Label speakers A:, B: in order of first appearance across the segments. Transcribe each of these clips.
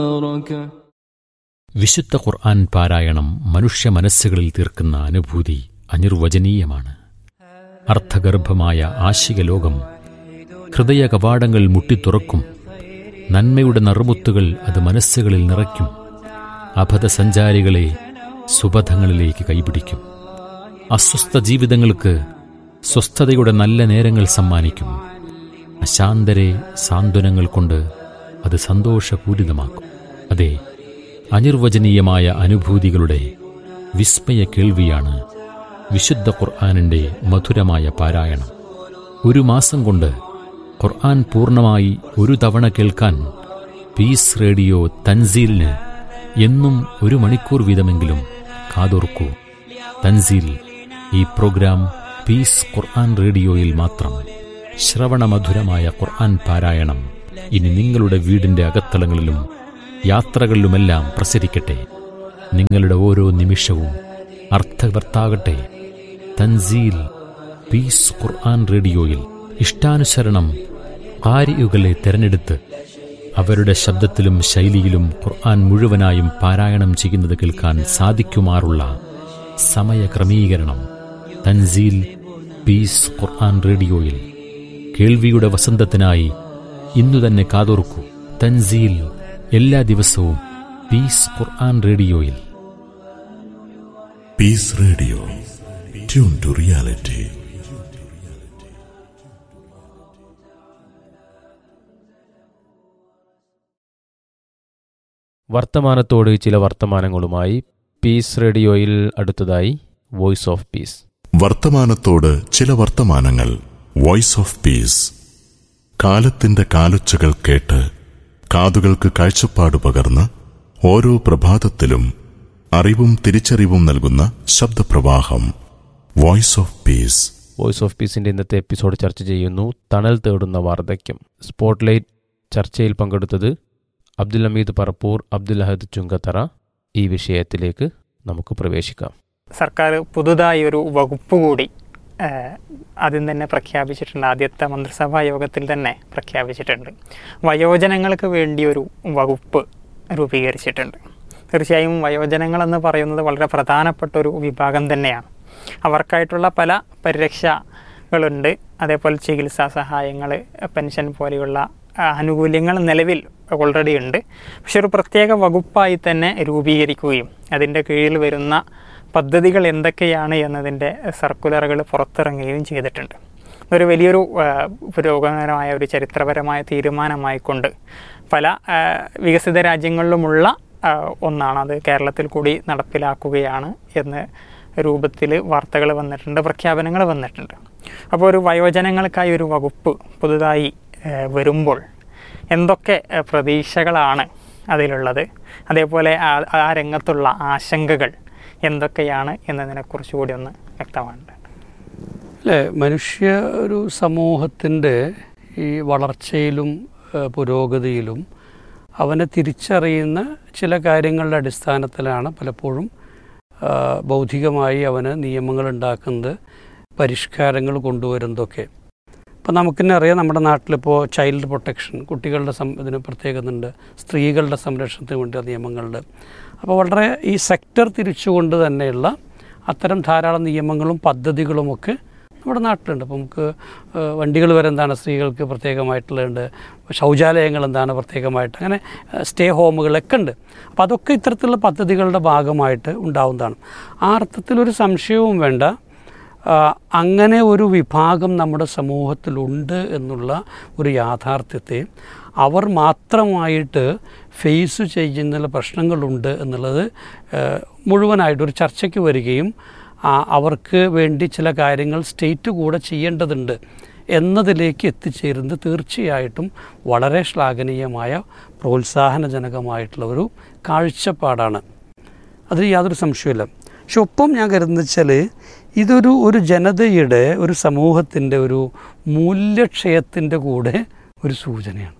A: വിശുദ്ധ ഖുർആൻ പാരായണം മനുഷ്യ മനസ്സുകളിൽ തീർക്കുന്ന അനുഭൂതി അനിർവചനീയമാണ് അർത്ഥഗർഭമായ ആശിക ലോകം ഹൃദയ കവാടങ്ങൾ മുട്ടിത്തുറക്കും നന്മയുടെ നറുമുത്തുകൾ അത് മനസ്സുകളിൽ നിറയ്ക്കും അബദ്ധ സഞ്ചാരികളെ സുബധങ്ങളിലേക്ക് കൈപിടിക്കും അസ്വസ്ഥ ജീവിതങ്ങൾക്ക് സ്വസ്ഥതയുടെ നല്ല നേരങ്ങൾ സമ്മാനിക്കും അശാന്തരെ സാന്ത്വനങ്ങൾ കൊണ്ട് അത് സന്തോഷപൂരിതമാക്കും അതെ അനിർവചനീയമായ അനുഭൂതികളുടെ വിസ്മയ കേൾവിയാണ് വിശുദ്ധ ഖുർആാനിൻ്റെ മധുരമായ പാരായണം ഒരു മാസം കൊണ്ട് ഖുർആൻ പൂർണ്ണമായി ഒരു തവണ കേൾക്കാൻ പീസ് റേഡിയോ തൻസീലിന് എന്നും ഒരു മണിക്കൂർ വീതമെങ്കിലും കാതോർക്കൂ തൻസീൽ ഈ പ്രോഗ്രാം പീസ് ഖുർആൻ റേഡിയോയിൽ മാത്രം ശ്രവണമധുരമായ ഖുർആൻ പാരായണം ഇനി നിങ്ങളുടെ വീടിന്റെ അകത്തളങ്ങളിലും യാത്രകളിലുമെല്ലാം പ്രസരിക്കട്ടെ നിങ്ങളുടെ ഓരോ നിമിഷവും അർത്ഥവർത്താകട്ടെ തൻസീൽ പീസ് ഖുർആൻ റേഡിയോയിൽ ഇഷ്ടാനുസരണം കാരിയുകളെ തെരഞ്ഞെടുത്ത് അവരുടെ ശബ്ദത്തിലും ശൈലിയിലും ഖുർആൻ മുഴുവനായും പാരായണം ചെയ്യുന്നത് കേൾക്കാൻ സാധിക്കുമാറുള്ള സമയക്രമീകരണം തൻസീൽ പീസ് ഖുർആൻ റേഡിയോയിൽ കേൾവിയുടെ വസന്തത്തിനായി ഇന്നു തന്നെ കാതോർക്കൂ തൻസീൽ എല്ലാ ദിവസവും പീസ് ഖുർആൻ റേഡിയോയിൽ
B: peace radio tune to reality
C: വർത്തമാനത്തോട് ചില വർത്തമാനങ്ങളുമായി പീസ് റേഡിയോയിൽ അടുത്തതായി വോയിസ് ഓഫ് പീസ്
B: വർത്തമാനത്തോട് ചില വർത്തമാനങ്ങൾ വോയിസ് ഓഫ് പീസ് കാലത്തിന്റെ കാലൊച്ചകൾ കേട്ട് കാതുകൾക്ക് കാഴ്ചപ്പാട് പകർന്ന് ഓരോ പ്രഭാതത്തിലും അറിവും തിരിച്ചറിവും നൽകുന്ന ശബ്ദപ്രവാഹം voice of peace
C: voice of പീസിന്റെ ഇന്നത്തെ എപ്പിസോഡ് ചർച്ച ചെയ്യുന്നു തണൽ തേടുന്ന വാർദ്ധക്യം സ്പോട്ട്ലൈറ്റ് ചർച്ചയിൽ പങ്കെടുത്തത് അബ്ദുൽ ഹമീദ് പറപ്പൂർ അബ്ദുൽ അഹദ് ചുങ്കത്തറ ഈ വിഷയത്തിലേക്ക് നമുക്ക് പ്രവേശിക്കാം
D: സർക്കാർ പുതുതായി ഒരു വകുപ്പ് കൂടി ഏഹ്, ആദ്യം തന്നെ പ്രഖ്യാപിച്ചിട്ടുണ്ട് ആദ്യത്തെ മന്ത്രിസഭാ യോഗത്തിൽ തന്നെ പ്രഖ്യാപിച്ചിട്ടുണ്ട് വയോജനങ്ങൾക്ക് വേണ്ടി ഒരു വകുപ്പ് രൂപീകരിച്ചിട്ടുണ്ട് തീർച്ചയായും വയോജനങ്ങളെന്ന് പറയുന്നത് വളരെ പ്രധാനപ്പെട്ട ഒരു വിഭാഗം തന്നെയാണ് അവർക്കായിട്ടുള്ള പല പരിരക്ഷകളുണ്ട് അതേപോലെ ചികിത്സാ സഹായങ്ങൾ പെൻഷൻ പോലെയുള്ള ആ, ആനുകൂല്യങ്ങൾ നിലവിൽ ഓൾറെഡി ഉണ്ട് പക്ഷെ ഒരു പ്രത്യേക വകുപ്പായി തന്നെ രൂപീകരിക്കുകയും അതിൻ്റെ കീഴിൽ വരുന്ന പദ്ധതികൾ എന്തൊക്കെയാണ് എന്നതിൻ്റെ സർക്കുലറുകൾ പുറത്തിറങ്ങുകയും ചെയ്തിട്ടുണ്ട് ഒരു വലിയൊരു ആ, പുരോഗമനമായ ഒരു ചരിത്രപരമായ തീരുമാനമായിക്കൊണ്ട് പല ആ, വികസിത രാജ്യങ്ങളിലുമുള്ള ആ, ഒന്നാണ് അത് കേരളത്തിൽ കൂടി നടപ്പിലാക്കുകയാണ് എന്ന് രൂപത്തിൽ വാർത്തകൾ വന്നിട്ടുണ്ട് പ്രഖ്യാപനങ്ങൾ വന്നിട്ടുണ്ട് അപ്പോൾ ഒരു വയോജനങ്ങൾക്കായി ഒരു വകുപ്പ് പുതുതായി ആ, വരുമ്പോൾ എന്തൊക്കെ ആ, പ്രതീക്ഷകളാണ് അതിലുള്ളത് അതേപോലെ ആ ആ രംഗത്തുള്ള ആശങ്കകൾ എന്തൊക്കെയാണ് എന്നതിനെക്കുറിച്ച് കൂടി ഒന്ന് വ്യക്തമാണ്ട്
E: അല്ലേ മനുഷ്യ ഒരു സമൂഹത്തിൻ്റെ ഈ വളർച്ചയിലും ഏഹ്, പുരോഗതിയിലും അവനെ തിരിച്ചറിയുന്ന ചില കാര്യങ്ങളുടെ അടിസ്ഥാനത്തിലാണ് പലപ്പോഴും ആ, ബൗദ്ധികമായി അവന് നിയമങ്ങൾ ഉണ്ടാക്കുന്നത് പരിഷ്കാരങ്ങൾ കൊണ്ടുവരുന്നതൊക്കെ ഇപ്പം നമുക്കെന്നെ അറിയാം നമ്മുടെ നാട്ടിലിപ്പോൾ ചൈൽഡ് പ്രൊട്ടക്ഷൻ കുട്ടികളുടെ സം ഇതിന് പ്രത്യേകതയുണ്ട് സ്ത്രീകളുടെ സംരക്ഷണത്തിന് വേണ്ടി നിയമങ്ങളുണ്ട് അപ്പോൾ വളരെ ഈ സെക്ടർ തിരിച്ചുകൊണ്ട് തന്നെയുള്ള അത്തരം ധാരാളം നിയമങ്ങളും പദ്ധതികളുമൊക്കെ നമ്മുടെ നാട്ടിലുണ്ട് അപ്പോൾ നമുക്ക് വണ്ടികൾ വരെ എന്താണ് സ്ത്രീകൾക്ക് പ്രത്യേകമായിട്ടുള്ളത് ശൗചാലയങ്ങൾ എന്താണ് പ്രത്യേകമായിട്ട് അങ്ങനെ സ്റ്റേ ഹോമുകളൊക്കെ ഉണ്ട് അപ്പോൾ അതൊക്കെ ഇത്തരത്തിലുള്ള പദ്ധതികളുടെ ഭാഗമായിട്ട് ഉണ്ടാവുന്നതാണ് ആ അർത്ഥത്തിലൊരു സംശയവും വേണ്ട ആ, അങ്ങനെ ഒരു വിഭാഗം നമ്മുടെ സമൂഹത്തിലുണ്ട് എന്നുള്ള ഒരു യാഥാർത്ഥ്യത്തെ അവർ മാത്രമായിട്ട് ഫേസ് ചെയ്യുന്ന പ്രശ്നങ്ങളുണ്ട് എന്നുള്ളത് ഏഹ്, മുഴുവനായിട്ട് ഒരു ചർച്ചയ്ക്ക് വരികയും ആ, അവർക്ക് വേണ്ടി ചില കാര്യങ്ങൾ സ്റ്റേറ്റ് കൂടെ ചെയ്യേണ്ടതുണ്ട് എന്നതിലേക്ക് എത്തിച്ചേരുന്നത് തീർച്ചയായിട്ടും വളരെ ശ്ലാഘനീയമായ പ്രോത്സാഹനജനകമായിട്ടുള്ള ഒരു കാഴ്ചപ്പാടാണ് അതിൽ യാതൊരു സംശയമില്ല പക്ഷെ ഒപ്പം ഞാൻ കരുതുന്നത് വെച്ചാൽ ഇതൊരു ഒരു ജനതയുടെ ഒരു സമൂഹത്തിൻ്റെ ഒരു മൂല്യക്ഷയത്തിൻ്റെ കൂടെ ഒരു സൂചനയാണ്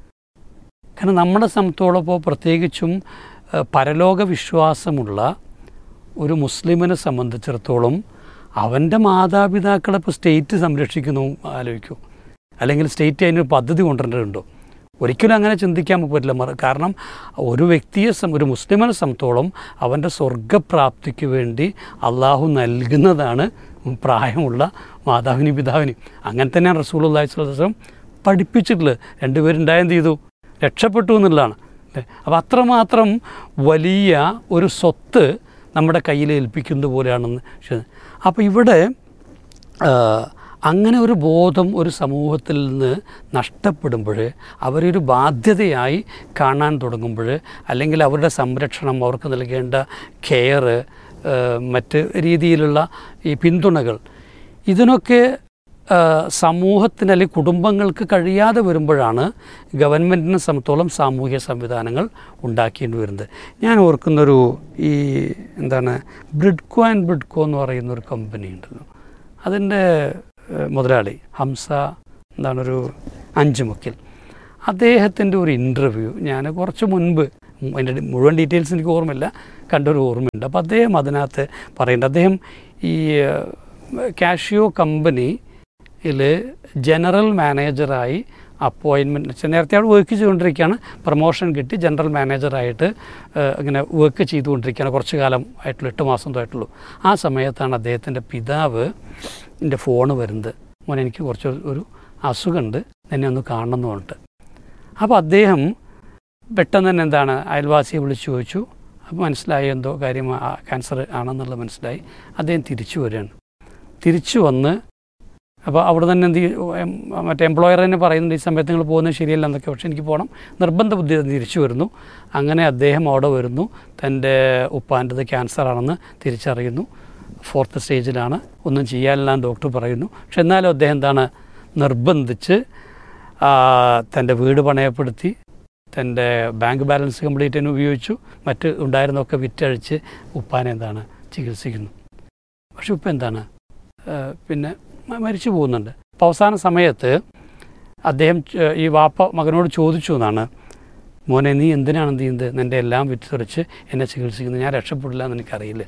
E: കാരണം നമ്മളെ സംബന്ധിച്ചോളം ഇപ്പോൾ പ്രത്യേകിച്ചും ഏഹ്, പരലോക വിശ്വാസമുള്ള ഒരു മുസ്ലിമിനെ സംബന്ധിച്ചിടത്തോളം അവൻ്റെ മാതാപിതാക്കളെ ഇപ്പോൾ സ്റ്റേറ്റ് സംരക്ഷിക്കുന്നു ആലോചിക്കൂ അല്ലെങ്കിൽ സ്റ്റേറ്റ് അതിനൊരു പദ്ധതി കൊണ്ടുവരേണ്ടതുണ്ടോ ഒരിക്കലും അങ്ങനെ ചിന്തിക്കാൻ പറ്റില്ല മറ- കാരണം ഒരു വ്യക്തിയെ സം ഒരു മുസ്ലിമിനെ സംബന്ധിച്ചോളം അവൻ്റെ സ്വർഗപ്രാപ്തിക്ക് വേണ്ടി അള്ളാഹു നൽകുന്നതാണ് പ്രായമുള്ള മാതാവിനും പിതാവിനും അങ്ങനെ തന്നെയാണ് റസൂൽ അള്ളാഹി സ്വലം പഠിപ്പിച്ചിട്ടുള്ളത് രണ്ടുപേരുണ്ടായെന്ത് ചെയ്തു രക്ഷപ്പെട്ടു എന്നുള്ളതാണ് അല്ലേ അപ്പോൾ അത്രമാത്രം വലിയ ഒരു സ്വത്ത് നമ്മുടെ കയ്യിൽ ഏൽപ്പിക്കുന്നത് പോലെയാണെന്ന് ശ- അപ്പോൾ ഇവിടെ ആ, അങ്ങനെ ഒരു ബോധം ഒരു സമൂഹത്തിൽ നിന്ന് നഷ്ടപ്പെടുമ്പോൾ അവരൊരു ബാധ്യതയായി കാണാൻ തുടങ്ങുമ്പോൾ അല്ലെങ്കിൽ അവരുടെ സംരക്ഷണം അവർക്ക് നൽകേണ്ട കെയർ മറ്റ് രീതിയിലുള്ള ഈ പിന്തുണകൾ ഇതിനൊക്കെ ആ, സമൂഹത്തിന് അല്ലെങ്കിൽ കുടുംബങ്ങൾക്ക് കഴിയാതെ വരുമ്പോഴാണ് ഗവൺമെൻറ്റിനെ സംബന്ധിച്ചോളം സാമൂഹ്യ സംവിധാനങ്ങൾ ഉണ്ടാക്കേണ്ടി വരുന്നത് ഞാൻ ഓർക്കുന്നൊരു ഈ എന്താണ് ബ്രിഡ്കോ ആൻഡ് ബ്രിഡ്കോ എന്ന് പറയുന്ന ഒരു കമ്പനി ഉണ്ടല്ലോ അതിൻ്റെ ഏഹ്, മുതലാളി ഹംസ എന്താണ് ഒരു അഞ്ചുമുക്കിൽ അദ്ദേഹത്തിൻ്റെ ഒരു ഇൻ്റർവ്യൂ ഞാൻ കുറച്ച് മുൻപ് ഉം, അതിൻ്റെ ഡി- മുഴുവൻ ഡീറ്റെയിൽസ് എനിക്ക് ഓർമ്മയില്ല കണ്ടൊരു ഓർമ്മയുണ്ട് അപ്പോൾ അദ്ദേഹം അതിനകത്ത് പറയുന്നുണ്ട് അദ്ദേഹം ഈ ഏഹ്, കാഷിയോ കമ്പനിയിൽ ജനറൽ മാനേജറായി അപ്പോയിൻമെൻറ്റ് നേരത്തെ അവിടെ വർക്ക് ചെയ്തുകൊണ്ടിരിക്കുകയാണ് പ്രൊമോഷൻ കിട്ടി ജനറൽ മാനേജറായിട്ട് ഏഹ്, ഇങ്ങനെ വർക്ക് ചെയ്തുകൊണ്ടിരിക്കുകയാണ് കുറച്ച് കാലം ആയിട്ടുള്ളൂ എട്ട് മാസം എന്തോ ആയിട്ടുള്ളൂ ആ സമയത്താണ് അദ്ദേഹത്തിൻ്റെ പിതാവ് എൻ്റെ ഫോണ് വരുന്നത് മോനെ എനിക്ക് കുറച്ച് ഒരു അസുഖമുണ്ട് എന്നെ ഒന്ന് കാണണം എന്ന് പറഞ്ഞിട്ട് അപ്പോൾ അദ്ദേഹം പെട്ടെന്ന് തന്നെ എന്താണ് അയൽവാസിയെ വിളിച്ചു ചോദിച്ചു അപ്പോൾ മനസ്സിലായി എന്തോ കാര്യം ക്യാൻസർ ആണെന്നുള്ളത് മനസ്സിലായി അദ്ദേഹം തിരിച്ചു വരികയാണ് തിരിച്ചു വന്ന് അപ്പോൾ അവിടെ തന്നെ എന്ത് ചെയ്യും, എം, മറ്റേ എംപ്ലോയർ തന്നെ പറയുന്നുണ്ട് ഈ സമയത്ത് നിങ്ങൾ പോകുന്നത് ശരിയല്ല എന്നൊക്കെ പക്ഷേ എനിക്ക് പോകണം നിർബന്ധ ബുദ്ധി തിരിച്ചു വരുന്നു അങ്ങനെ അദ്ദേഹം അവിടെ വരുന്നു തൻ്റെ ഉപ്പാൻ്റെത് ക്യാൻസർ ആണെന്ന് തിരിച്ചറിയുന്നു ഫോർത്ത് സ്റ്റേജിലാണ് ഒന്നും ചെയ്യാനില്ല എന്ന് ഡോക്ടർ പറയുന്നു പക്ഷെ എന്നാലും അദ്ദേഹം എന്താണ് നിർബന്ധിച്ച് ആ, തൻ്റെ വീട് പണയപ്പെടുത്തി തൻ്റെ ബാങ്ക് ബാലൻസ് കംപ്ലീറ്റ് തന്നെ ഉപയോഗിച്ചു മറ്റ് ഉണ്ടായിരുന്നൊക്കെ വിറ്റഴിച്ച് ഉപ്പാനെ എന്താണ് ചികിത്സിക്കുന്നു പക്ഷെ ഉപ്പ എന്താണ് ആ, പിന്നെ മ- മരിച്ചു പോകുന്നുണ്ട് അപ്പോൾ അവസാന സമയത്ത് അദ്ദേഹം ച- ഈ വാപ്പ മകനോട് ചോദിച്ചു എന്നാണ് മോനെ നീ എന്തിനാണ് എന്ത് ചെയ്യുന്നത് നിൻ്റെ എല്ലാം വിറ്റുതെറിച്ച് എന്നെ ചികിത്സിക്കുന്നത് ഞാൻ രക്ഷപ്പെടില്ല എന്ന് എനിക്കറിയില്ല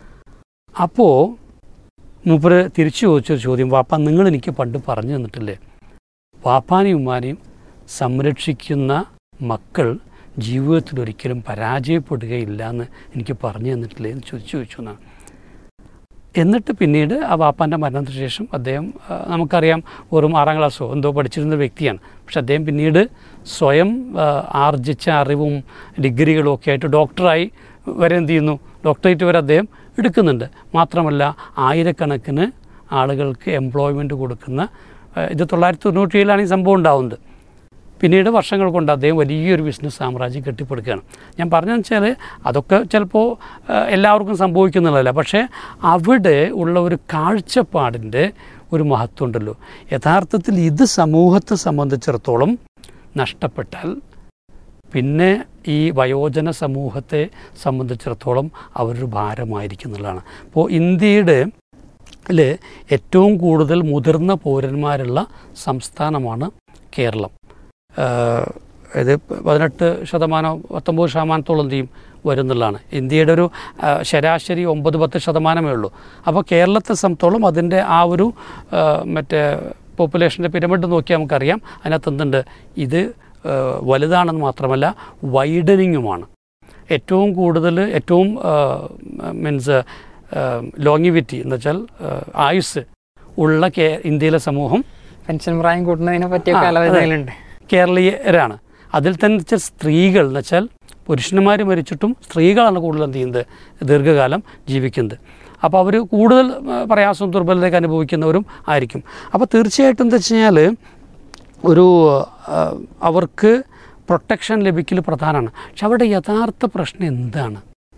E: അപ്പോൾ മൂപ്പര് തിരിച്ചു ചോദിച്ചൊരു ചോദ്യം വാപ്പ നിങ്ങൾ എനിക്ക് പണ്ട് പറഞ്ഞു തന്നിട്ടില്ലേ വാപ്പാനെയും ഉമ്മാനെയും സംരക്ഷിക്കുന്ന മക്കൾ ജീവിതത്തിൽ ഒരിക്കലും പരാജയപ്പെടുകയില്ല എന്ന് എനിക്ക് പറഞ്ഞു തന്നിട്ടില്ലേ എന്ന് ചോദിച്ചു ചോദിച്ചു എന്നാണ് എന്നിട്ട് പിന്നീട് ആ വാപ്പാൻ്റെ മരണത്തിന് ശേഷം അദ്ദേഹം ആ, നമുക്കറിയാം വെറും ആറാം ക്ലാസ്സോ എന്തോ പഠിച്ചിരുന്ന ഒരു വ്യക്തിയാണ് പക്ഷെ അദ്ദേഹം പിന്നീട് സ്വയം ആ, ആർജിച്ച അറിവും ഡിഗ്രികളും ഒക്കെ ആയിട്ട് ഡോക്ടറായി വരെ എന്ത് ചെയ്യുന്നു ഡോക്ടറേറ്റ് വരെ അദ്ദേഹം എടുക്കുന്നുണ്ട് മാത്രമല്ല ആയിരക്കണക്കിന് ആളുകൾക്ക് എംപ്ലോയ്മെൻറ്റ് കൊടുക്കുന്ന ആ, ഇത് തൊള്ളായിരത്തി തൊണ്ണൂറ്റി ഏഴിലാണ് ഈ സംഭവം ഉണ്ടാവുന്നത് പിന്നീട് വർഷങ്ങൾ കൊണ്ട് അദ്ദേഹം വലിയൊരു ബിസിനസ് സാമ്രാജ്യം കെട്ടിപ്പടുക്കുകയാണ് ഞാൻ പറഞ്ഞതെന്ന് വെച്ചാൽ അതൊക്കെ ചിലപ്പോൾ ആ, എല്ലാവർക്കും സംഭവിക്കുന്നുള്ളതല്ല പക്ഷേ അവിടെ ഉള്ള ഒരു കാഴ്ചപ്പാടിൻ്റെ ഒരു മഹത്വം ഉണ്ടല്ലോ യഥാർത്ഥത്തിൽ ഇത് സമൂഹത്തെ സംബന്ധിച്ചിടത്തോളം നഷ്ടപ്പെട്ടാൽ പിന്നെ ഈ വയോജന സമൂഹത്തെ സംബന്ധിച്ചിടത്തോളം അവരൊരു ഭാരമായിരിക്കും എന്നുള്ളതാണ് അപ്പോൾ ഇന്ത്യയുടെ ല് ഏറ്റവും കൂടുതൽ മുതിർന്ന പൗരന്മാരുള്ള സംസ്ഥാനമാണ് കേരളം ആഹ് ഇത് പതിനെട്ട് ശതമാനം പത്തൊമ്പത് ശതമാനത്തോളം എന്ത് ചെയ്യും വരുന്നുള്ളതാണ് ഇന്ത്യയുടെ ഒരു ആഹ് ശരാശരി ഒമ്പത് പത്ത് ശതമാനമേ ഉള്ളൂ അപ്പോൾ കേരളത്തെ സംബന്ധിച്ചോളം അതിൻ്റെ ആ ഒരു ആഹ് മറ്റേ പോപ്പുലേഷൻ്റെ പിരമിഡ് നോക്കിയാൽ നമുക്കറിയാം അതിനകത്ത് എന്തുണ്ട് ഇത് ആഹ് വലുതാണെന്ന് മാത്രമല്ല വൈഡനിങ്ങുമാണ് ഏറ്റവും കൂടുതൽ ഏറ്റവും മീൻസ് ലോങ്ങിവിറ്റി എന്ന് വെച്ചാൽ ആഹ് ആയുസ് ഉള്ള കേ ഇന്ത്യയിലെ സമൂഹം
D: പെൻഷൻ പ്രായം കൂട്ടുന്നതിനെ പറ്റിയൊക്കെ
E: ആ, അതെ.
D: ആലോചനകളുണ്ട്
E: കേരളീയരാണ് അതിൽ തന്നെ വെച്ചാൽ സ്ത്രീകൾ എന്ന് വെച്ചാൽ പുരുഷന്മാർ മരിച്ചിട്ടും സ്ത്രീകളാണ് കൂടുതൽ എന്ത് ചെയ്യുന്നത് ദീർഘകാലം ജീവിക്കുന്നത് അപ്പോൾ അവർ കൂടുതൽ ആ, പ്രയാസവും ദുർബലതയൊക്കെ അനുഭവിക്കുന്നവരും ആയിരിക്കും അപ്പോൾ തീർച്ചയായിട്ടും എന്താ വെച്ച് കഴിഞ്ഞാൽ ഒരു ആ, അവർക്ക് പ്രൊട്ടക്ഷൻ ലഭിക്കൽ പ്രധാനമാണ് പക്ഷെ അവിടെ യഥാർത്ഥ പ്രശ്നം എന്താണ്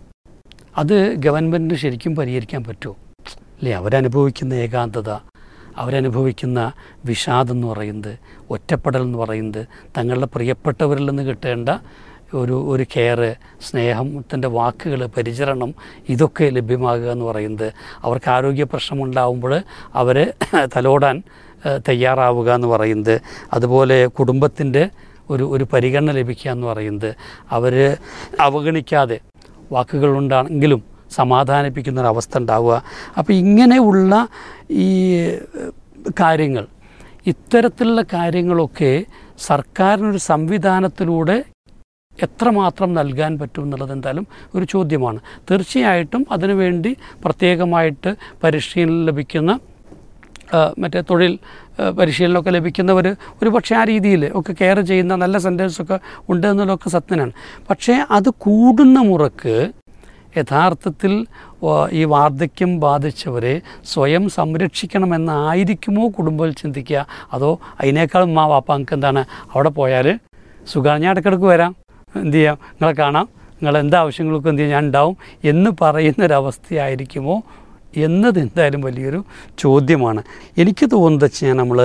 E: അത് ഗവൺമെൻറ്റിന് ശരിക്കും പരിഹരിക്കാൻ പറ്റുമോ അല്ലേ അവരനുഭവിക്കുന്ന ഏകാന്തത അവരനുഭവിക്കുന്ന വിഷാദം എന്ന് പറയുന്നത് ഒറ്റപ്പെടൽ എന്ന് പറയുന്നത് തങ്ങളുടെ പ്രിയപ്പെട്ടവരിൽ നിന്ന് കിട്ടേണ്ട ഒരു ഒരു കെയർ സ്നേഹത്തിൻ്റെ വാക്കുകൾ പരിചരണം ഇതൊക്കെ ലഭ്യമാകുക എന്ന് പറയുന്നത് അവർക്ക് ആരോഗ്യ പ്രശ്നമുണ്ടാവുമ്പോൾ അവർ തലോടാൻ ഏഹ്, തയ്യാറാവുക എന്ന് പറയുന്നത് അതുപോലെ കുടുംബത്തിൻ്റെ ഒരു ഒരു പരിഗണന ലഭിക്കുക എന്ന് പറയുന്നത് അവർ അവഗണിക്കാതെ വാക്കുകളുണ്ടാണെങ്കിലും സമാധാനിപ്പിക്കുന്ന ഒരു അവസ്ഥ ഉണ്ടാവുക അപ്പോൾ ഇങ്ങനെയുള്ള ഈ ഏഹ്, കാര്യങ്ങൾ ഇത്തരത്തിലുള്ള കാര്യങ്ങളൊക്കെ സർക്കാരിനൊരു സംവിധാനത്തിലൂടെ എത്രമാത്രം നൽകാൻ പറ്റും എന്നുള്ളത് എന്തായാലും ഒരു ചോദ്യമാണ് തീർച്ചയായിട്ടും അതിനുവേണ്ടി പ്രത്യേകമായിട്ട് പരിശീലനം ലഭിക്കുന്ന ആ, മറ്റേ തൊഴിൽ ആ, പരിശീലനമൊക്കെ ലഭിക്കുന്നവർ ഒരു പക്ഷേ ആ രീതിയിൽ ഒക്കെ കെയർ ചെയ്യുന്ന നല്ല സെൻറ്റേഴ്സൊക്കെ ഉണ്ട് എന്നുള്ളതൊക്കെ സത്യനാണ് പക്ഷേ അത് കൂടുന്ന മുറക്ക് യഥാർത്ഥത്തിൽ ആ, ഈ വാർദ്ധക്യം ബാധിച്ചവരെ സ്വയം സംരക്ഷിക്കണമെന്നായിരിക്കുമോ കുടുംബം ചിന്തിക്കുക അതോ അതിനേക്കാളും മാ വാപ്പാങ്ക് എന്താണ് അവിടെ പോയാൽ സുഖമാണ് ഞാൻ ഇടയ്ക്കിടയ്ക്ക് വരാം എന്ത് ചെയ്യാം നിങ്ങളെ കാണാം നിങ്ങൾ എന്താ ആവശ്യങ്ങൾക്കും എന്ത് ചെയ്യാം ഞാൻ ഉണ്ടാവും എന്ന് പറയുന്നൊരവസ്ഥയായിരിക്കുമോ എന്നത് എന്തായാലും വലിയൊരു ചോദ്യമാണ് എനിക്ക് തോന്നുന്നത് വെച്ചാൽ നമ്മൾ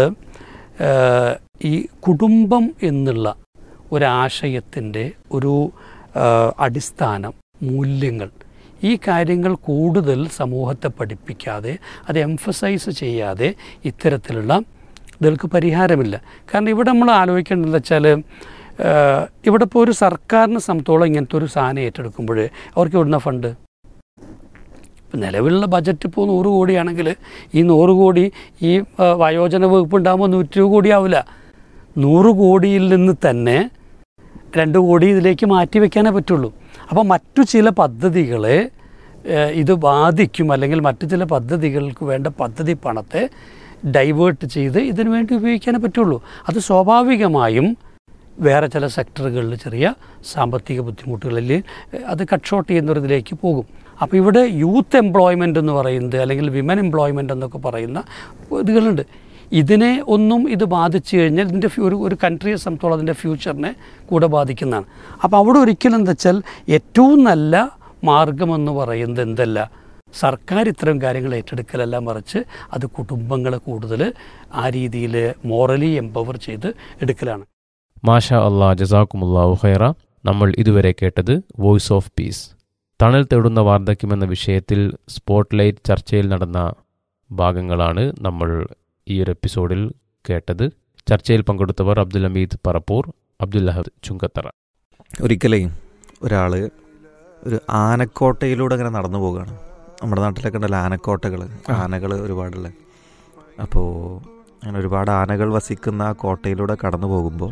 E: ഈ കുടുംബം എന്നുള്ള ഒരാശയത്തിൻ്റെ ഒരു ആ, അടിസ്ഥാനം മൂല്യങ്ങൾ ഈ കാര്യങ്ങൾ കൂടുതൽ സമൂഹത്തെ പഠിപ്പിക്കാതെ അത് എംഫസൈസ് ചെയ്യാതെ ഇത്തരത്തിലുള്ള ഇതുകൾക്ക് പരിഹാരമില്ല കാരണം ഇവിടെ നമ്മൾ ആലോചിക്കേണ്ടത് വെച്ചാൽ ഇവിടെ ഇപ്പോൾ ഒരു സർക്കാരിനെ സംബന്ധിച്ചോളം ഇങ്ങനത്തെ ഒരു സാധനം ഏറ്റെടുക്കുമ്പോൾ അവർക്ക് ഇവിടുന്ന ഫണ്ട് ഇപ്പം നിലവിലുള്ള ബജറ്റ് ഇപ്പോൾ നൂറ് കോടിയാണെങ്കിൽ ഈ നൂറ് കോടി ഈ ആ, വയോജന വകുപ്പ് ഉണ്ടാകുമ്പോൾ നൂറ്റി ഇരുപത് കോടി ആവില്ല നൂറ് കോടിയിൽ നിന്ന് തന്നെ രണ്ട് കോടി ഇതിലേക്ക് മാറ്റി വെക്കാനേ പറ്റുള്ളൂ അപ്പോൾ മറ്റു ചില പദ്ധതികളെ ഏഹ്, ഇത് ബാധിക്കും അല്ലെങ്കിൽ മറ്റു ചില പദ്ധതികൾക്ക് വേണ്ട പദ്ധതി പണത്തെ ഡൈവേർട്ട് ചെയ്ത് ഇതിനു വേണ്ടി ഉപയോഗിക്കാനേ പറ്റുള്ളൂ അത് സ്വാഭാവികമായും വേറെ ചില സെക്ടറുകളിൽ ചെറിയ സാമ്പത്തിക ബുദ്ധിമുട്ടുകളിൽ ഏഹ്, അത് കട്ട് ഷോട്ട് ചെയ്യുന്നൊരിതിലേക്ക് പോകും അപ്പോൾ ഇവിടെ യൂത്ത് എംപ്ലോയ്മെൻ്റ് എന്ന് പറയുന്നത് അല്ലെങ്കിൽ വിമൻ എംപ്ലോയ്മെൻ്റ് എന്നൊക്കെ പറയുന്ന ഇതുകളുണ്ട് ഇതിനെ ഒന്നും ഇത് ബാധിച്ചു കഴിഞ്ഞാൽ ഇതിൻ്റെ ഫ്യൂ- ഒരു ഒരു കൺട്രിയെ സംബന്ധിച്ചോളം അതിൻ്റെ ഫ്യൂച്ചറിനെ കൂടെ ബാധിക്കുന്നതാണ് അപ്പോൾ അവിടെ ഒരിക്കലും എന്താ വെച്ചാൽ ഏറ്റവും നല്ല മാർഗമെന്ന് പറയുന്നത് എന്തല്ല സർക്കാർ ഇത്തരം കാര്യങ്ങൾ ഏറ്റെടുക്കലല്ല മറിച്ച് അത് കുടുംബങ്ങളെ കൂടുതൽ ആ രീതിയിൽ മോറലി എംപവർ ചെയ്ത് എടുക്കലാണ്
C: മാഷ അള്ളാ ജസാക്കുമുല്ലാഹു ഖൈറ നമ്മൾ ഇതുവരെ കേട്ടത് വോയിസ് ഓഫ് പീസ് തണൽ തേടുന്ന വാർദ്ധക്യം എന്ന വിഷയത്തിൽ സ്പോട്ട്ലൈറ്റ് ചർച്ചയിൽ നടന്ന ഭാഗങ്ങളാണ് നമ്മൾ ഈ ഒരു എപ്പിസോഡിൽ കേട്ടത് ചർച്ചയിൽ പങ്കെടുത്തവർ അബ്ദുൽ ഹമീദ് പറപ്പൂർ അബ്ദുൽ അഹദ് ചുങ്കത്തറ
F: ഒരിക്കലേ ഒരാൾ ഒരു ആനക്കോട്ടയിലൂടെ അങ്ങനെ നടന്നു പോവുകയാണ് നമ്മുടെ നാട്ടിലൊക്കെ ഉണ്ടല്ലോ ആനക്കോട്ടകൾ ആനകൾ ഒരുപാടുള്ള അപ്പോൾ അങ്ങനെ ഒരുപാട് ആനകൾ വസിക്കുന്ന ആ കോട്ടയിലൂടെ കടന്നു പോകുമ്പോൾ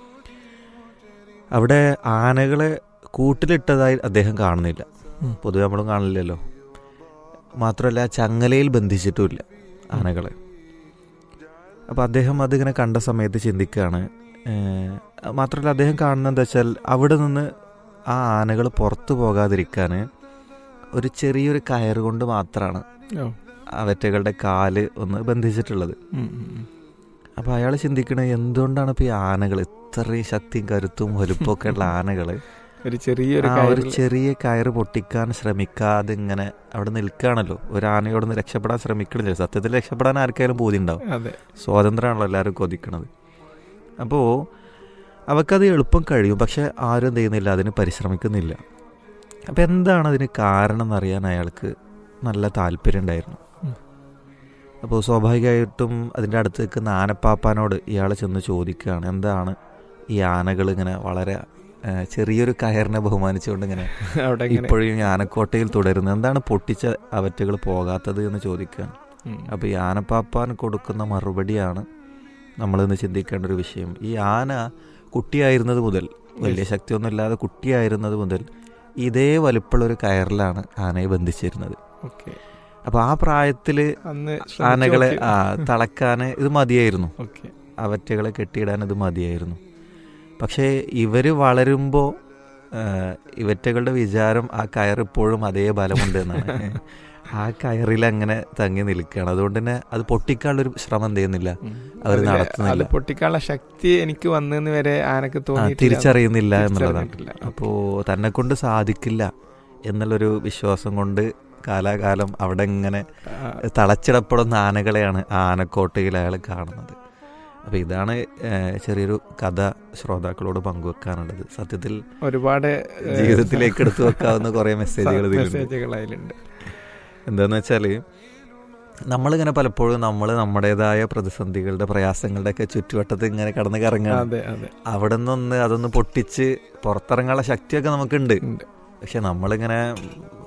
F: അവിടെ ആനകളെ കൂട്ടിലിട്ടതായി അദ്ദേഹം കാണുന്നില്ല പൊതുവെ നമ്മളും കാണില്ലല്ലോ മാത്രമല്ല ചങ്ങലയിൽ ബന്ധിച്ചിട്ടുമില്ല ആനകളെ അപ്പോൾ അദ്ദേഹം അതിങ്ങനെ കണ്ട സമയത്ത് ചിന്തിക്കുകയാണ് ഏഹ്, മാത്രമല്ല അദ്ദേഹം കാണുന്നത് എന്താ വെച്ചാൽ അവിടെ നിന്ന് ആ ആനകൾ പുറത്തു പോകാതിരിക്കാൻ ഒരു ചെറിയൊരു കയറ് കൊണ്ട് മാത്രമാണ് അവറ്റകളുടെ കാല് ഒന്ന് ബന്ധിച്ചിട്ടുള്ളത് അപ്പോൾ അയാൾ ചിന്തിക്കണത് എന്തുകൊണ്ടാണ് ഇപ്പോൾ ഈ ആനകൾ ഇത്രയും ശക്തിയും കരുത്തും വലുപ്പമൊക്കെ ഉള്ള ആനകൾ
G: ഒരു ചെറിയൊരു
F: ആ ഒരു
G: കയറിൽ-
F: ചെറിയ കയറ് പൊട്ടിക്കാൻ ശ്രമിക്കാതെ ഇങ്ങനെ അവിടെ നിൽക്കുകയാണല്ലോ ഒരു ആനയോട് നിന്ന് രക്ഷപ്പെടാൻ ശ്രമിക്കണില്ല സത്യത്തിൽ രക്ഷപ്പെടാൻ ആർക്കായാലും ബോധി ഉണ്ടാവും
G: അതെ
F: സ്വാതന്ത്ര്യമാണല്ലോ എല്ലാവരും കൊതിക്കണത് അപ്പോൾ അവക്കത് എളുപ്പം കഴിയും പക്ഷെ ആരും എന്ത് ചെയ്യുന്നില്ല അതിന് പരിശ്രമിക്കുന്നില്ല അപ്പം എന്താണ് അതിന് കാരണം എന്നറിയാൻ അയാൾക്ക് നല്ല താല്പര്യം ഉണ്ടായിരുന്നു
G: ഉം.
F: അപ്പോൾ സ്വാഭാവികമായിട്ടും അതിൻ്റെ അടുത്ത് നിൽക്കുന്ന ആനപ്പാപ്പാനോട് ഇയാൾ ചെന്ന് ചോദിക്കുകയാണ് എന്താണ് ഈ ആനകൾ ഇങ്ങനെ വളരെ ആ, ചെറിയൊരു കയറിനെ ബഹുമാനിച്ചുകൊണ്ട് ഇങ്ങനെ
G: അവിടെ ഇങ്ങനെ
F: ഇപ്പോഴും ഈ ആനക്കോട്ടയിൽ തുടരുന്നത് എന്താണ് പൊട്ടിച്ച അവറ്റകൾ പോകാത്തത് എന്ന് ചോദിക്കുകയാണ്
G: ഉം.
F: അപ്പോൾ ഈ ആനപ്പാപ്പാൻ കൊടുക്കുന്ന മറുപടിയാണ് നമ്മളിന്ന് ചിന്തിക്കേണ്ട ഒരു വിഷയം ഈ ആന കുട്ടിയായിരുന്നത് മുതൽ വലിയ ശക്തിയൊന്നും ഇല്ലാതെ കുട്ടിയായിരുന്നത് മുതൽ ഇതേ വലിപ്പമുള്ള ഒരു കയറിലാണ് ആനയെ ബന്ധിച്ചിരുന്നത്
G: ഓക്കെ
F: അപ്പോൾ ആ പ്രായത്തിൽ
G: അന്ന്
F: ആനകളെ ആ, തളക്കാൻ ഇത് മതിയായിരുന്നു
G: ഓക്കെ
F: അവറ്റകളെ കെട്ടിയിടാൻ ഇത് മതിയായിരുന്നു പക്ഷേ ഇവർ വളരുമ്പോൾ ഇവറ്റകളുടെ വിചാരം ആ കയർ ഇപ്പോഴും അതേ ബലമുണ്ട് എന്നാണ് ആ കയറിൽ അങ്ങനെ തങ്ങി നിൽക്കുകയാണ് അതുകൊണ്ട് തന്നെ അത് പൊട്ടിക്കാനുള്ളൊരു ശ്രമം എന്ത് ചെയ്യുന്നില്ല അവർ
G: അതിലെ-
F: നടത്തുന്നില്ല.
G: അത് പൊട്ടിക്കാനുള്ള ശക്തി എനിക്ക് വന്നെന്ന് വരെ ആനക്ക്
F: ആ,
G: തോന്നി
F: തിരിച്ചറിയുന്നില്ല എന്നുള്ളതാണ് അപ്പോൾ തന്നെ കൊണ്ട് സാധിക്കില്ല എന്നുള്ളൊരു വിശ്വാസം കൊണ്ട് കാലാകാലം അവിടെ ഇങ്ങനെ തളച്ചിടപ്പെടുന്ന ആനകളെയാണ് ആ ആനക്കോട്ടയിൽ അയാൾ കാണുന്നത് അപ്പോൾ ഇതാണ് ഏഹ്, ചെറിയൊരു കഥ ശ്രോതാക്കളോട് പങ്കുവെക്കാനുള്ളത് സത്യത്തിൽ
G: ഒരുപാട് ഏഹ്,
F: ജീവിതത്തിലേക്ക് എടുത്തു വെക്കാവുന്ന കുറേ മെസ്സേജുകൾ ഇതിലുണ്ട്
G: മെസ്സേജുകൾ അതിലുണ്ട്
F: എന്താന്ന് വെച്ചാൽ നമ്മളിങ്ങനെ പലപ്പോഴും നമ്മൾ നമ്മുടേതായ പ്രതിസന്ധികളുടെ പ്രയാസങ്ങളുടെ ഒക്കെ ചുറ്റുവട്ടത്ത് ഇങ്ങനെ കടന്ന് കറങ്ങാണ്
G: അതെ അതെ
F: അവിടെ നിന്നൊന്ന് അതൊന്ന് പൊട്ടിച്ച് പുറത്തിറങ്ങാനുള്ള ശക്തിയൊക്കെ നമുക്കുണ്ട്
G: ഉണ്ട്
F: പക്ഷെ നമ്മളിങ്ങനെ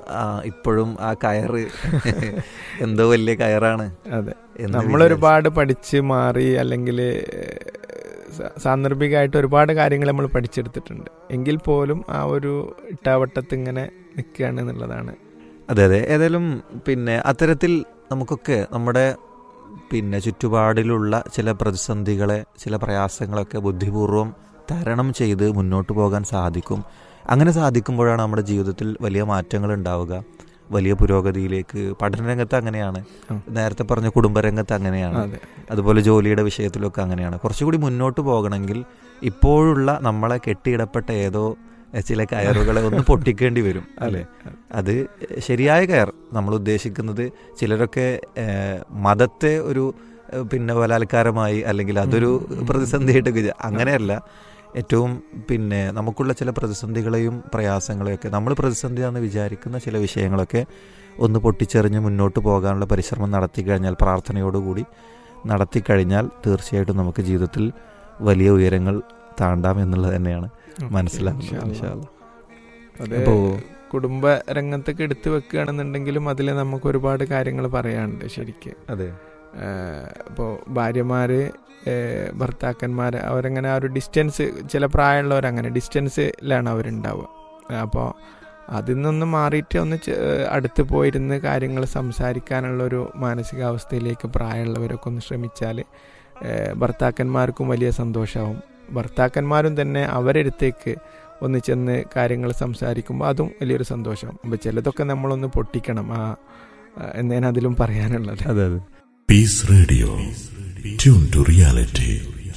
F: ആ, ഇപ്പോഴും ആ കയറ് എന്തോ വലിയ കയറാണ്
G: അതെ
F: എന്ന്
G: നമ്മൾ
F: വിചാരിച്ച്.
G: ഒരുപാട് പഠിച്ച് മാറി അല്ലെങ്കിൽ സാന്ദർഭികമായിട്ട് ഒരുപാട് കാര്യങ്ങൾ നമ്മൾ പഠിച്ചെടുത്തിട്ടുണ്ട് എങ്കിൽ പോലും ആ ഒരു ഇട്ടാവട്ടത്ത് ഇങ്ങനെ നിൽക്കുകയാണ് എന്നുള്ളതാണ്
F: അതെ അതെ ഏതായാലും പിന്നെ അത്തരത്തിൽ നമുക്കൊക്കെ നമ്മുടെ പിന്നെ ചുറ്റുപാടിലുള്ള ചില പ്രതിസന്ധികളെ ചില പ്രയാസങ്ങളൊക്കെ ബുദ്ധിപൂർവ്വം തരണം ചെയ്ത് മുന്നോട്ട് പോകാൻ സാധിക്കും അങ്ങനെ സാധിക്കുമ്പോഴാണ് നമ്മുടെ ജീവിതത്തിൽ വലിയ മാറ്റങ്ങൾ ഉണ്ടാവുക വലിയ പുരോഗതിയിലേക്ക് പഠനരംഗത്ത് അങ്ങനെയാണ്
G: ഉം.
F: നേരത്തെ പറഞ്ഞ കുടുംബരംഗത്ത് അങ്ങനെയാണ്
G: അതെ
F: അതുപോലെ ജോലിയുടെ വിഷയത്തിലൊക്കെ അങ്ങനെയാണ് കുറച്ചുകൂടി മുന്നോട്ട് പോകണമെങ്കിൽ ഇപ്പോഴുള്ള നമ്മളെ കെട്ടിയിടപ്പെട്ട ഏതോ എഹ്, ചില കയറുകളെ ഒന്ന് പൊട്ടിക്കേണ്ടി വരും അല്ലേ അത് ശരിയായ കയർ നമ്മൾ ഉദ്ദേശിക്കുന്നത് ചിലരൊക്കെ ഏഹ്, മതത്തെ ഒരു ഏഹ്, പിന്നെ ബലാത്കാരമായി അല്ലെങ്കിൽ അതൊരു പ്രതിസന്ധിയായിട്ട് വിചാ- അങ്ങനെയല്ല ഏറ്റവും പിന്നെ നമുക്കുള്ള ചില പ്രതിസന്ധികളെയും പ്രയാസങ്ങളെയൊക്കെ നമ്മൾ പ്രതിസന്ധിയാണെന്ന് വിചാരിക്കുന്ന ചില വിഷയങ്ങളൊക്കെ ഒന്ന് പൊട്ടിച്ചെറിഞ്ഞ് മുന്നോട്ട് പോകാനുള്ള പരിശ്രമം നടത്തി കഴിഞ്ഞാൽ പ്രാർത്ഥനയോടുകൂടി നടത്തി കഴിഞ്ഞാൽ തീർച്ചയായിട്ടും നമുക്ക് ജീവിതത്തിൽ വലിയ ഉയരങ്ങൾ താണ്ടാം എന്നുള്ളത് തന്നെയാണ് മനസ്സിലാക്കുന്നത് ഇൻഷാ അല്ലാ.
G: അത്
F: അപ്പോ
G: കുടുംബ രംഗത്തൊക്കെ എടുത്തു വെക്കുകയാണെന്നുണ്ടെങ്കിലും അതിൽ നമുക്ക് ഒരുപാട് കാര്യങ്ങൾ പറയാനുണ്ട് ശരിക്ക്
F: അതെ
G: ഇപ്പോൾ ഭാര്യമാര് ഏഹ് ഭർത്താക്കന്മാർ അവരങ്ങനെ ആ ഒരു ഡിസ്റ്റൻസ് ചില പ്രായമുള്ളവരങ്ങനെ ഡിസ്റ്റൻസിലാണ് അവരുണ്ടാവുക അപ്പോൾ അതിൽ നിന്നൊന്ന് മാറിയിട്ട് ഒന്ന് ചെ- അടുത്ത് പോയിരുന്ന് കാര്യങ്ങൾ സംസാരിക്കാനുള്ള ഒരു മാനസികാവസ്ഥയിലേക്ക് പ്രായമുള്ളവരൊക്കെ ഒന്ന് ശ്രമിച്ചാൽ ഭർത്താക്കന്മാർക്കും വലിയ സന്തോഷമാവും ഭർത്താക്കന്മാരും തന്നെ അവരടുത്തേക്ക് ഒന്ന് ചെന്ന് കാര്യങ്ങൾ സംസാരിക്കുമ്പോൾ അതും വലിയൊരു സന്തോഷമാവും അപ്പോൾ ചിലതൊക്കെ നമ്മളൊന്ന് പൊട്ടിക്കണം ആ ആ, എന്നേന് അതിലും പറയാനുള്ളത്
F: അതെ അതെ
B: Peace Radio. Tune to reality.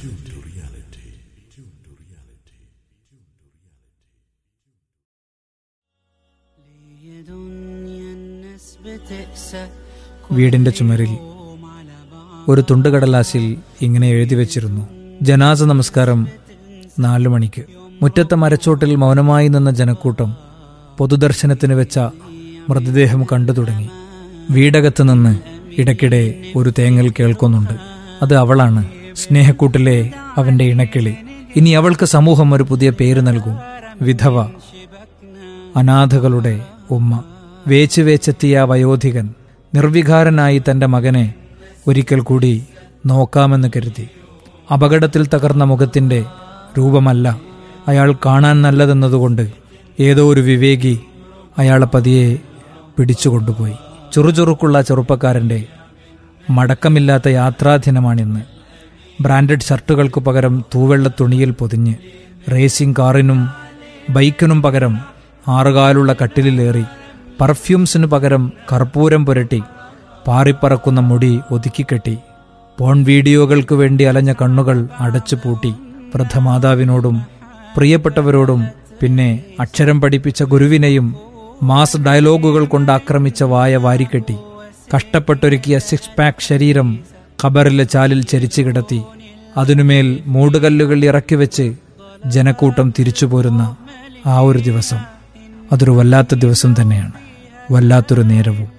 H: വീടിന്റെ ചുമരിൽ ഒരു തുണ്ടുകടലാസിൽ ഇങ്ങനെ എഴുതി വെച്ചിരുന്നു ജനാസ നമസ്കാരം നാലു മണിക്ക് മുറ്റത്തെ മരച്ചോട്ടിൽ മൗനമായി നിന്ന ജനക്കൂട്ടം പൊതുദർശനത്തിന് വെച്ച മൃതദേഹം കണ്ടു തുടങ്ങി വീടകത്ത് നിന്ന് ഇടയ്ക്കിടെ ഒരു തേങ്ങൽ കേൾക്കുന്നുണ്ട് അത് അവളാണ് സ്നേഹക്കൂട്ടിലെ അവന്റെ ഇണക്കിളി ഇനി അവൾക്ക് സമൂഹം ഒരു പുതിയ പേര് നൽകും വിധവ അനാഥകളുടെ ഉമ്മ വേച്ച് വേച്ചെത്തിയ ആ വയോധികൻ നിർവികാരനായി തന്റെ മകനെ ഒരിക്കൽ കൂടി നോക്കാമെന്ന് കരുതി അപകടത്തിൽ തകർന്ന മുഖത്തിന്റെ രൂപമല്ല അയാൾ കാണാൻ നല്ലതെന്നതുകൊണ്ട് ഏതോ ഒരു വിവേകി അയാളെ പതിയെ പിടിച്ചുകൊണ്ടുപോയി ചുറുചുറുക്കുള്ള ചെറുപ്പക്കാരന്റെ മടക്കമില്ലാത്ത യാത്രാദിനമാണിന്ന് ബ്രാൻഡഡ് ഷർട്ടുകൾക്ക് പകരം തൂവെള്ള തുണിയിൽ പൊതിഞ്ഞ് റേസിംഗ് കാറിനും ബൈക്കിനും പകരം ആറുകാലുള്ള കട്ടിലിലേറി പെർഫ്യൂംസിനു പകരം കർപ്പൂരം പുരട്ടി പാറിപ്പറക്കുന്ന മുടി ഒതുക്കിക്കെട്ടി പോൺ വീഡിയോകൾക്ക് വേണ്ടി അലഞ്ഞ കണ്ണുകൾ അടച്ചുപൂട്ടി വൃദ്ധമാതാവിനോടും പ്രിയപ്പെട്ടവരോടും പിന്നെ അക്ഷരം പഠിപ്പിച്ച ഗുരുവിനെയും മാസ് ഡയലോഗുകൾ കൊണ്ട് ആക്രമിച്ച വായ വാരിക്കെട്ടി കഷ്ടപ്പെട്ടൊരുക്കിയ സിക്സ് പാക്ക് ശരീരം ഖബറിലെ ചാലിൽ ചരിച്ചു കിടത്തി അതിനുമേൽ മൂടുകല്ലുകൾ ഇറക്കി വെച്ച് ജനക്കൂട്ടം തിരിച്ചു പോരുന്ന ആ ഒരു ദിവസം അതൊരു വല്ലാത്ത ദിവസം തന്നെയാണ് വല്ലാത്തൊരു നേരവും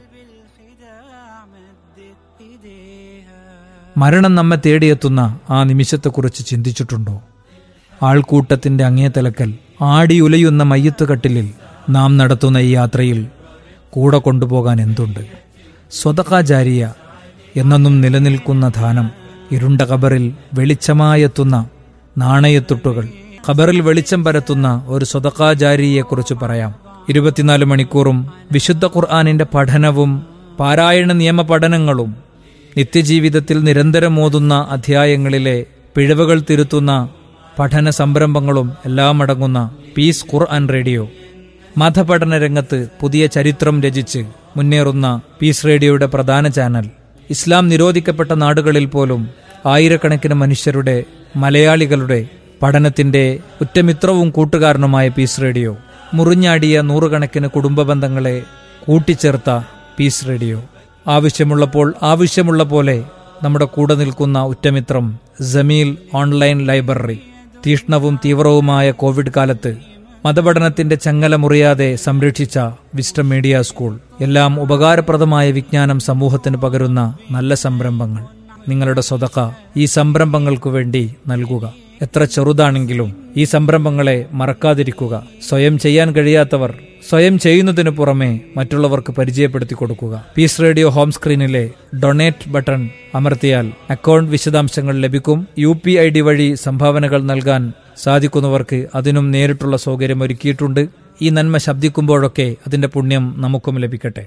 H: മരണം നമ്മെ തേടിയെത്തുന്ന ആ നിമിഷത്തെക്കുറിച്ച് ചിന്തിച്ചിട്ടുണ്ടോ ആൾക്കൂട്ടത്തിന്റെ അങ്ങേതലക്കൽ ആടിയുലയുന്ന മയ്യത്ത് കട്ടിലിൽ നാം നടത്തുന്ന ഈ യാത്രയിൽ കൂടെ കൊണ്ടുപോകാൻ എന്തുണ്ട് സ്വതകാചാരിയ എന്നെന്നും നിലനിൽക്കുന്ന ധാനം ഇരുണ്ട കബറിൽ വെളിച്ചമായെത്തുന്ന നാണയത്തുട്ടുകൾ ഖബറിൽ വെളിച്ചം പരത്തുന്ന ഒരു സ്വതകാചാരിയെക്കുറിച്ച് പറയാം ഇരുപത്തിനാല് മണിക്കൂറും വിശുദ്ധ ഖുർആാനിന്റെ പഠനവും പാരായണ നിയമ പഠനങ്ങളും നിത്യജീവിതത്തിൽ നിരന്തരം ഓതുന്ന അധ്യായങ്ങളിലെ പിഴവുകൾ തിരുത്തുന്ന പഠന സംരംഭങ്ങളും എല്ലാം അടങ്ങുന്ന പീസ് ഖുർആൻ റേഡിയോ മതപഠന രംഗത്ത് പുതിയ ചരിത്രം രചിച്ച് മുന്നേറുന്ന പീസ് റേഡിയോയുടെ പ്രധാന ചാനൽ ഇസ്ലാം നിരോധിക്കപ്പെട്ട നാടുകളിൽ പോലും ആയിരക്കണക്കിന് മനുഷ്യരുടെ മലയാളികളുടെ പഠനത്തിന്റെ ഉറ്റമിത്രവും കൂട്ടുകാരനുമായ പീസ് റേഡിയോ മുറിഞ്ഞാടിയ നൂറുകണക്കിന് കുടുംബ ബന്ധങ്ങളെ കൂട്ടിച്ചേർത്ത പീസ് റേഡിയോ ആവശ്യമുള്ളപ്പോൾ ആവശ്യമുള്ള പോലെ നമ്മുടെ കൂടെ നിൽക്കുന്ന ഉറ്റമിത്രം ജമീൽ ഓൺലൈൻ ലൈബ്രറി തീഷ്ണവും തീവ്രവുമായ കോവിഡ് കാലത്ത് മതപഠനത്തിന്റെ ചങ്ങല മുറിയാതെ സംരക്ഷിച്ച വിസ്റ്റം മീഡിയ സ്കൂൾ എല്ലാം ഉപകാരപ്രദമായ വിജ്ഞാനം സമൂഹത്തിന് പകരുന്ന നല്ല സംരംഭങ്ങൾ നിങ്ങളുടെ സ്വതക്ക ഈ സംരംഭങ്ങൾക്കു വേണ്ടി നൽകുക എത്ര ചെറുതാണെങ്കിലും ഈ സംരംഭങ്ങളെ മറക്കാതിരിക്കുക സ്വയം ചെയ്യാൻ കഴിയാത്തവർ സ്വയം ചെയ്യുന്നതിനു പുറമെ മറ്റുള്ളവർക്ക് പരിചയപ്പെടുത്തി കൊടുക്കുക peace radio home screen donate button അമർത്തിയാൽ അക്കൗണ്ട് വിശദാംശങ്ങൾ ലഭിക്കും യു പി ഐ ഡി വഴി സംഭാവനകൾ നൽകാൻ സാധിക്കുന്നവർക്ക് അതിനും നേരിട്ടുള്ള സൗകര്യം ഒരുക്കിയിട്ടുണ്ട് ഈ നന്മ ശബ്ദിക്കുമ്പോഴൊക്കെ അതിന്റെ പുണ്യം നമുക്കും ലഭിക്കട്ടെ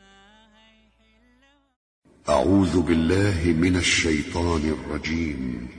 I: أعوذ بالله من الشيطان الرجيم